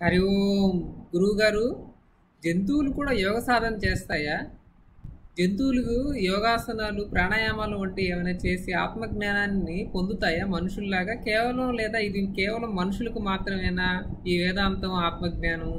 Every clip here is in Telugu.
హరి ఓం గురువుగారు జంతువులు కూడా యోగ సాధన చేస్తాయా జంతువులు యోగాసనాలు ప్రాణాయామాలు వంటి ఏమైనా చేసి ఆత్మజ్ఞానాన్ని పొందుతాయా మనుషుల్లాగా కేవలం లేదా ఇది కేవలం మనుషులకు మాత్రమేనా ఈ వేదాంతం ఆత్మజ్ఞానం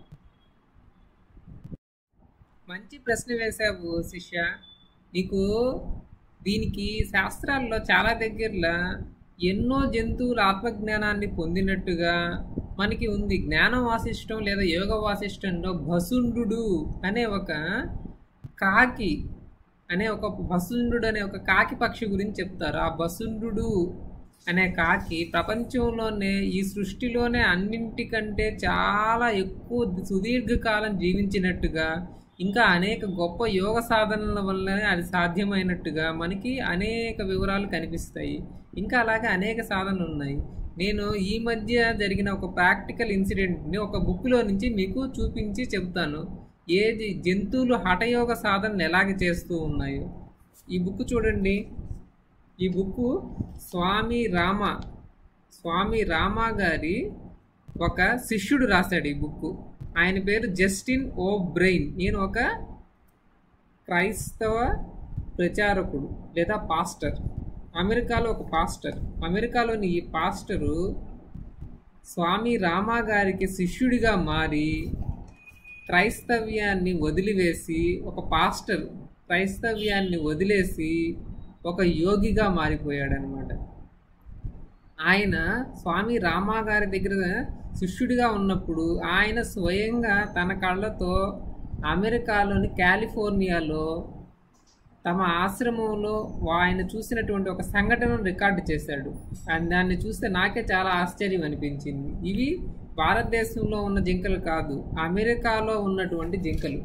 మంచి ప్రశ్న వేశావు శిష్య నీకు దీనికి శాస్త్రాల్లో చాలా దగ్గరలో ఎన్నో జంతువుల ఆత్మజ్ఞానాన్ని పొందినట్టుగా మనకి ఉంది జ్ఞాన వాసిష్టం లేదా యోగ వాసిష్టంలో భసుండు అనే ఒక కాకి అనే ఒక భసుండు అనే ఒక కాకి పక్షి గురించి చెప్తారు ఆ భసుండు అనే కాకి ప్రపంచంలోనే ఈ సృష్టిలోనే అన్నింటికంటే చాలా ఎక్కువ సుదీర్ఘకాలం జీవించినట్టుగా ఇంకా అనేక గొప్ప యోగ సాధనల వల్లనే అది సాధ్యమైనట్టుగా మనకి అనేక వివరాలు కనిపిస్తాయి ఇంకా అలాగే అనేక సాధనలు ఉన్నాయి నేను ఈ మధ్య జరిగిన ఒక ప్రాక్టికల్ ఇన్సిడెంట్ని ఒక బుక్లో నుంచి మీకు చూపించి చెప్తాను ఏది జంతువులు హఠయోగ సాధనలు ఎలాగ చేస్తూ ఉన్నాయో ఈ బుక్ చూడండి ఈ బుక్ స్వామి రామ స్వామి రామ గారి ఒక శిష్యుడు రాశాడు ఈ బుక్ ఆయన పేరు జస్టిన్ ఓ బ్రెయిన్ ఈయన ఒక క్రైస్తవ ప్రచారకుడు లేదా పాస్టర్ అమెరికాలో ఒక పాస్టర్ అమెరికాలోని ఈ పాస్టరు స్వామి రామా గారికి శిష్యుడిగా మారి క్రైస్తవ్యాన్ని వదిలివేసి ఒక పాస్టర్ క్రైస్తవ్యాన్ని వదిలేసి ఒక యోగిగా మారిపోయాడనమాట ఆయన స్వామి రామా గారి దగ్గర శిష్యుడిగా ఉన్నప్పుడు ఆయన స్వయంగా తన కళ్ళతో అమెరికాలోని కాలిఫోర్నియాలో తమ ఆశ్రమంలో ఆయన చూసినటువంటి ఒక సంఘటనను రికార్డు చేశాడు అండ్ దాన్ని చూస్తే నాకే చాలా ఆశ్చర్యం అనిపించింది ఇవి భారతదేశంలో ఉన్న జింకలు కాదు అమెరికాలో ఉన్నటువంటి జింకలు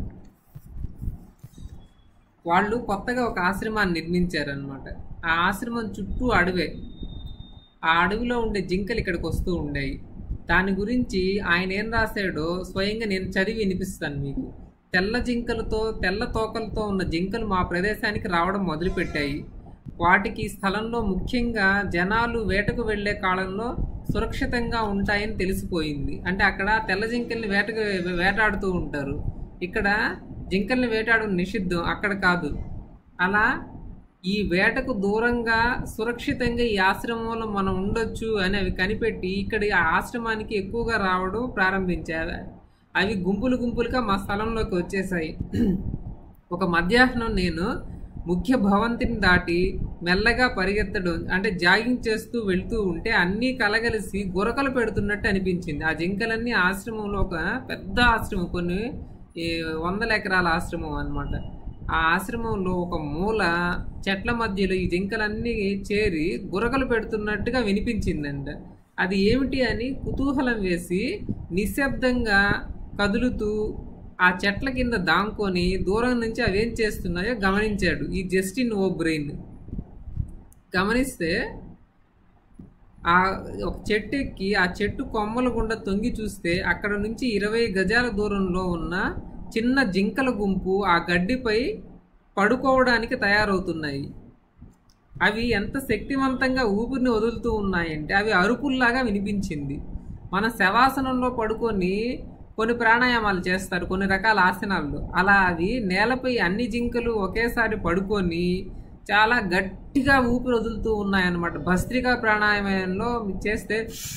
వాళ్ళు కొత్తగా ఒక ఆశ్రమాన్ని నిర్మించారనమాట ఆ ఆశ్రమం చుట్టూ అడవే ఆ అడవిలో ఉండే జింకలు ఇక్కడికి వస్తూ ఉండేవి దాని గురించి ఆయన ఏం రాశాడో స్వయంగా నేను చదివి వినిపిస్తాను మీకు తెల్ల జింకలతో తెల్ల తోకలతో ఉన్న జింకలు మా ప్రదేశానికి రావడం మొదలుపెట్టాయి వాటికి ఈ స్థలంలో ముఖ్యంగా జనాలు వేటకు వెళ్ళే కాలంలో సురక్షితంగా ఉంటాయని తెలిసిపోయింది అంటే అక్కడ తెల్ల జింకల్ని వేటకు వేటాడుతూ ఉంటారు ఇక్కడ జింకల్ని వేటాడడం నిషిద్ధం అక్కడ కాదు అలా ఈ వేటకు దూరంగా సురక్షితంగా ఈ ఆశ్రమంలో మనం ఉండొచ్చు అని అవి కనిపెట్టి ఇక్కడ ఆ ఆశ్రమానికి ఎక్కువగా రావడం ప్రారంభించారు అవి గుంపులు గుంపులుగా మా స్థలంలోకి వచ్చేసాయి ఒక మధ్యాహ్నం నేను ముఖ్య భవంతిని దాటి మెల్లగా పరిగెత్తడం అంటే జాగింగ్ చేస్తూ వెళ్తూ ఉంటే అన్నీ కలగలిసి గురకలు పెడుతున్నట్టు అనిపించింది ఆ జింకలన్నీ ఆశ్రమంలో ఒక పెద్ద ఆశ్రమం కొన్ని ఈ వందల ఎకరాల ఆశ్రమం అన్నమాట ఆ ఆశ్రమంలో ఒక మూల చెట్ల మధ్యలో ఈ జింకలన్నీ చేరి గురకలు పెడుతున్నట్టుగా వినిపించిందంట అది ఏమిటి అని కుతూహలం వేసి నిశ్శబ్దంగా కదులుతూ ఆ చెట్ల కింద దాంకొని దూరం నుంచి అవేం చేస్తున్నాయో గమనించాడు ఈ జస్టిన్ ఓ బ్రెయిన్ గమనిస్తే ఆ ఒక చెట్టు ఎక్కి ఆ చెట్టు కొమ్మల గుండా తొంగి చూస్తే అక్కడ నుంచి ఇరవై గజాల దూరంలో ఉన్న చిన్న జింకల గుంపు ఆ గడ్డిపై పడుకోవడానికి తయారవుతున్నాయి అవి ఎంత శక్తివంతంగా ఊపిరిని వదులుతూ ఉన్నాయంటే అవి అరుపుల్లాగా వినిపించింది మన శవాసనంలో పడుకొని కొన్ని ప్రాణాయామాలు చేస్తారు కొన్ని రకాల ఆసనాలు అలా అవి నేలపై అన్ని జింకలు ఒకేసారి పడుకొని చాలా గట్టిగా ఊపిరి వదులుతూ ఉన్నాయన్నమాట భస్త్రికా ప్రాణాయామంలో చేస్తే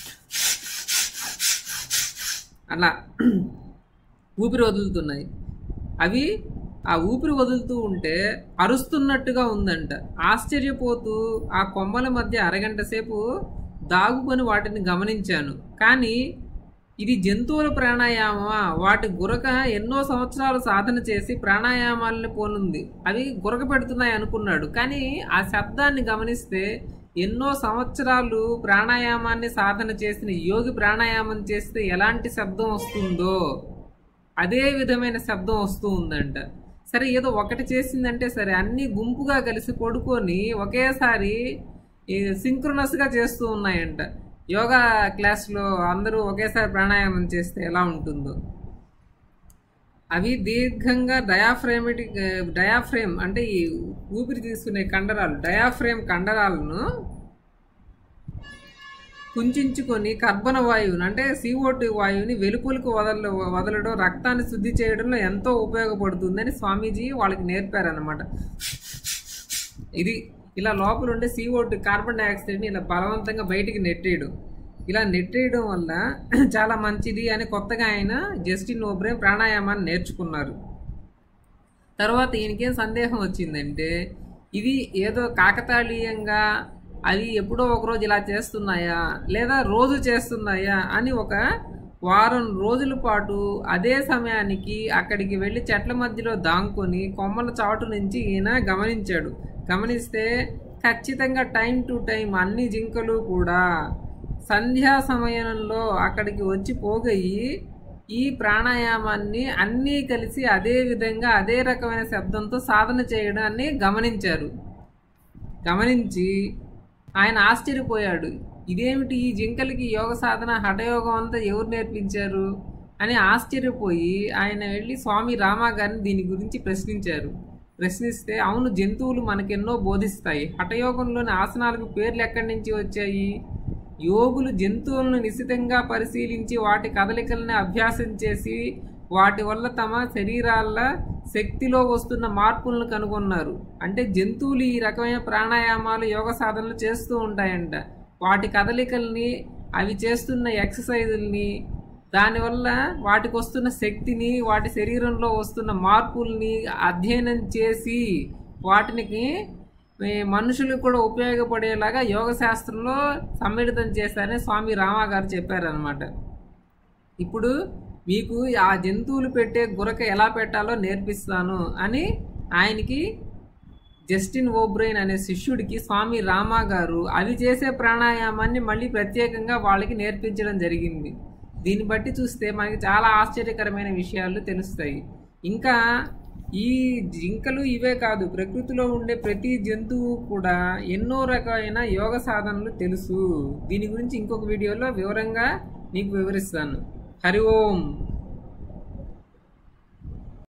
అలా ఊపిరి వదులుతున్నాయి అవి ఆ ఊపిరి వదులుతూ ఉంటే అరుస్తున్నట్టుగా ఉందంట ఆశ్చర్యపోతూ ఆ కొమ్మల మధ్య అరగంట సేపు దాగుకొని వాటిని గమనించాను కానీ ఇది జంతువుల ప్రాణాయామమా వాటి గురక ఎన్నో సంవత్సరాలు సాధన చేసి ప్రాణాయామాలని పోనుంది అవి గురక పెడుతున్నాయి అనుకున్నాడు కానీ ఆ శబ్దాన్ని గమనిస్తే ఎన్నో సంవత్సరాలు ప్రాణాయామాన్ని సాధన చేసిన యోగి ప్రాణాయామం చేస్తే ఎలాంటి శబ్దం వస్తుందో అదే విధమైన శబ్దం వస్తూ ఉందంట సరే ఏదో ఒకటి చేసిందంటే సరే అన్నీ గుంపుగా కలిసి పడుకొని ఒకేసారి సింక్రనస్గా చేస్తూ ఉన్నాయంట యోగా క్లాస్లో అందరూ ఒకేసారి ప్రాణాయామం చేస్తే ఎలా ఉంటుందో అవి దీర్ఘంగా డయాఫ్రేమిటిక్ డయాఫ్రేమ్ అంటే ఈ ఊపిరి తీసుకునే కండరాలు డయాఫ్రేమ్ కండరాలను కుంచుకొని కర్బన వాయువుని అంటే CO2 వాయువుని వెలుపలకు వదల వదలడం రక్తాన్ని శుద్ధి చేయడంలో ఎంతో ఉపయోగపడుతుందని స్వామీజీ వాళ్ళకి నేర్పారనమాట ఇది ఇలా లోపల ఉండే CO2 కార్బన్ డైఆక్సైడ్ని ఇలా బలవంతంగా బయటికి నెట్టేయడం ఇలా నెట్టేయడం వల్ల చాలా మంచిది అని కొత్తగా ఆయన జస్టిన్ ఓబ్రే ప్రాణాయామాన్ని నేర్చుకున్నారు తర్వాత ఈయనకేం సందేహం వచ్చిందంటే ఇది ఏదో కాకతాళీయంగా అవి ఎప్పుడో ఒకరోజు ఇలా చేస్తున్నాయా లేదా రోజు చేస్తున్నాయా అని ఒక వారం రోజుల పాటు అదే సమయానికి అక్కడికి వెళ్ళి చెట్ల మధ్యలో దాంకొని కొమ్మల చాటు నుంచి ఈయన గమనించాడు గమనిస్తే ఖచ్చితంగా టైం టు టైం అన్ని జింకలు కూడా సంధ్యా సమయంలో అక్కడికి వచ్చి పోగయి ఈ ప్రాణాయామాన్ని అన్నీ కలిసి అదే విధంగా అదే రకమైన శబ్దంతో సాధన చేయడాన్ని గమనించారు గమనించి ఆయన ఆశ్చర్యపోయాడు ఇదేమిటి ఈ జింకలకి యోగ సాధన హఠయోగం అంతా ఎవరు నేర్పించారు అని ఆశ్చర్యపోయి ఆయన వెళ్ళి స్వామి రామా గారిని దీని గురించి ప్రశ్నించారు ప్రశ్నిస్తే అవును జంతువులు మనకెన్నో బోధిస్తాయి హఠయోగంలోని ఆసనాలకు పేర్లు ఎక్కడి నుంచి వచ్చాయి యోగులు జంతువులను నిశితంగా పరిశీలించి వాటి కదలికల్ని అభ్యాసం చేసి వాటి వల్ల తమ శరీరాల శక్తిలో వస్తున్న మార్పులను కనుగొన్నారు అంటే జంతువులు ఈ రకమైన ప్రాణాయామాలు యోగ సాధనలు చేస్తూ ఉంటాయంట వాటి కదలికల్ని అవి చేస్తున్న ఎక్సర్సైజుల్ని దానివల్ల వాటికి వస్తున్న శక్తిని వాటి శరీరంలో వస్తున్న మార్పుల్ని అధ్యయనం చేసి వాటికి ఈ మనుషులకు కూడా ఉపయోగపడేలాగా యోగ శాస్త్రంలో సమ్మిళితం చేశారని స్వామి రామా గారు చెప్పారనమాట ఇప్పుడు మీకు ఆ జంతువులు పెట్టే గురక ఎలా పెట్టాలో నేర్పిస్తాను అని ఆయనకి జస్టిన్ ఓబ్రెయిన్ అనే శిష్యుడికి స్వామి రామా గారు అవి చేసే ప్రాణాయామాన్ని మళ్ళీ ప్రత్యేకంగా వాళ్ళకి నేర్పించడం జరిగింది దీన్ని బట్టి చూస్తే మనకి చాలా ఆశ్చర్యకరమైన విషయాలు తెలుస్తాయి ఇంకా ఈ జింకలు ఇవే కాదు ప్రకృతిలో ఉండే ప్రతి జంతువు కూడా ఎన్నో రకమైన యోగ సాధనలు తెలుసు దీని గురించి ఇంకొక వీడియోలో వివరంగా నీకు వివరిస్తాను హరి ఓం